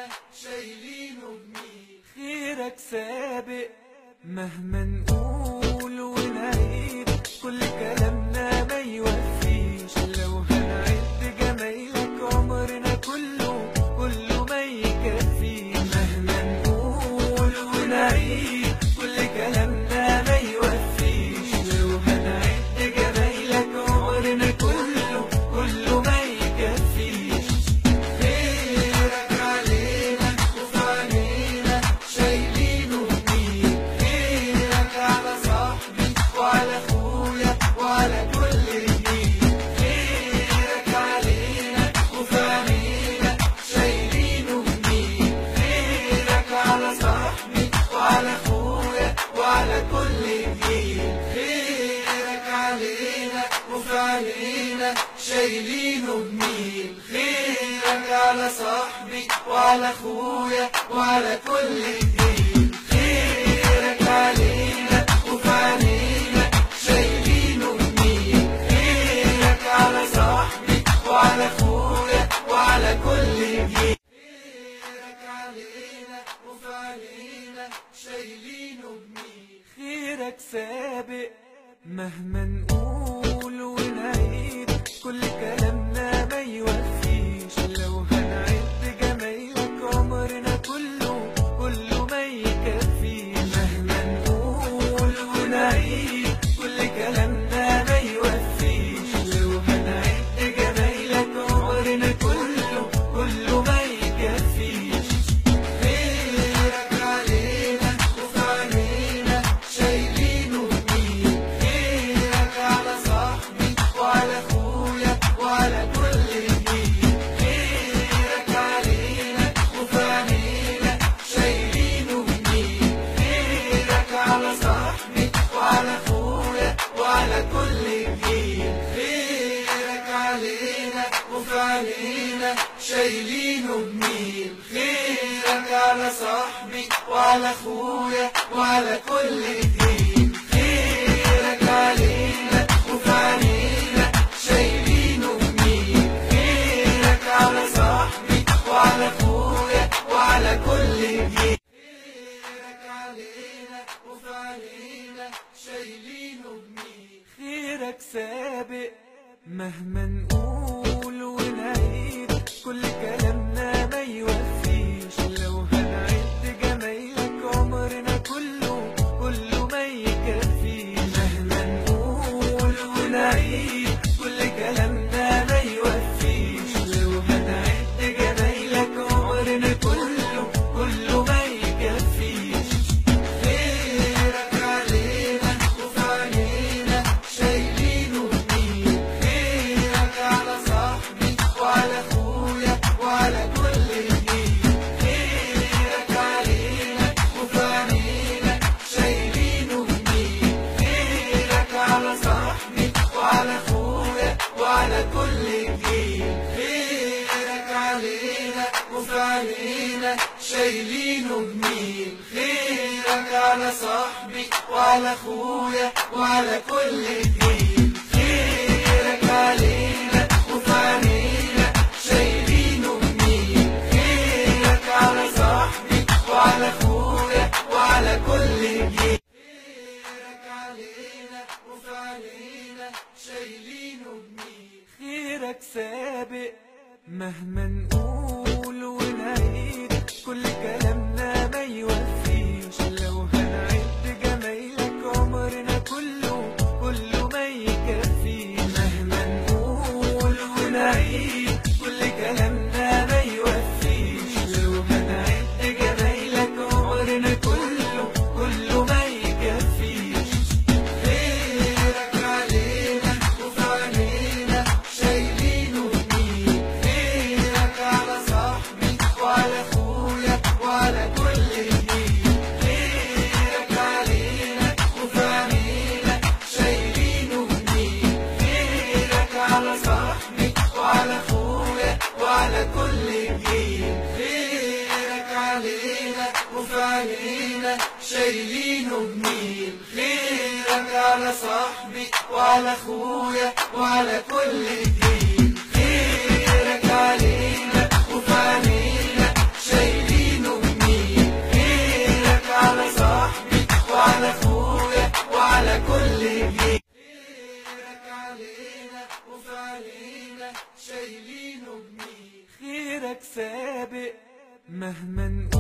علينا شايلينه بمين خيرك سابق مهما نقول ونعيد كل كلامنا ما يوفيش لو هنعد جمايلك عمرنا كله كله ما يكفيش مهما نقول ونعيد كل كلامنا ما يوفيش لو هنعد جمايلك عمرنا كله كله ما يكفيش خيرك علينا وفي عينينا شايلينه بمين خيرك على صاحبي وعلى اخويا وعلى كل جديد خيرك علينا وفي عينينا شايلينه بمين خيرك على صاحبي وعلى اخويا وعلى كل جديد خيرك علينا وفي عينينا شايلينه بمين خيرك على صاحبي وعلى اخويا وعلى كل جديد خيرك علينا وفي عينينا شايلينه بمين خيرك على صاحبي وعلى اخويا وعلى كل جديد خيرك علينا وفي عينينا شايلينه بمين خيرك سابق مهما نقول ونعيد كل كلامنا ما يوفيش لو هنعد جمايلك عمرنا كله كله ما يكفيش مهما نقول ونعيد كل كلامنا ما يوفيش لو هنعد جمايلك عمرنا كله كله ما يكفيش خيرك علينا وفي عينينا شايلينه بمين خيرك على صاحبي وعلى اخويا وعلى كل جديد خيرك علينا وفي عينينا شايلينه بمين خيرك على صاحبي وعلى اخويا وعلى كل جديد خيرك علينا وفي عينينا شايلينه بمين خيرك على صاحبي وعلى اخويا وعلى كل جديد خيرك علينا وفي عينينا شايلينه بمين خيرك على صاحبي وعلى اخويا وعلى كل جديد خيرك علينا وفي عينينا شايلينه بمين خيرك سابق مهما نقول ونعيد كل كلامنا ما يوفيش لو هنعد جمايلك عمرنا كله كله ما يكفيش مهما نقول ونعيد كل كلامنا ما يوفيش لو هنعد جمايلك عمرنا كله كله ما يكفيش خيرك علينا وفي عينينا شايلينه بمين خيرك على صاحبي وعلى اخويا وعلى كل جديد خيرك علينا وفي عينينا شايلينه بمين خيرك على صاحبي وعلى اخويا وعلى كل جديد خيرك علينا وفي عينينا شايلينه بمين خيرك على صاحبي وعلى اخويا وعلى كل جديد خيرك علينا وفي عينينا شايلينه بمين خيرك على صاحبي وعلى اخويا وعلى كل جديد خيرك علينا وفي عينينا شايلينه بمين خيرك سابق مهما نقول ونعيد كل كلامنا ما يوفيش لو هنعد جمايلك عمرنا كله كله ما يكفيش مهما نقول ونعيد كل كلامنا ما يوفيش لو هنعد جمايلك عمرنا كله كله ما يكفيش خيرك علينا وفي عينينا شايلينه بمين خيرك على صاحبي وعلى اخويا وعلى كل جديد خيرك علينا وفي عينينا شايلينه بمين خيرك على صاحبي وعلى اخويا وعلى كل جديد خيرك علينا وفي عينينا شايلينه بمين خيرك على صاحبي وعلى اخويا وعلى كل جديد خيرك علينا وفي عينينا شايلينه مهما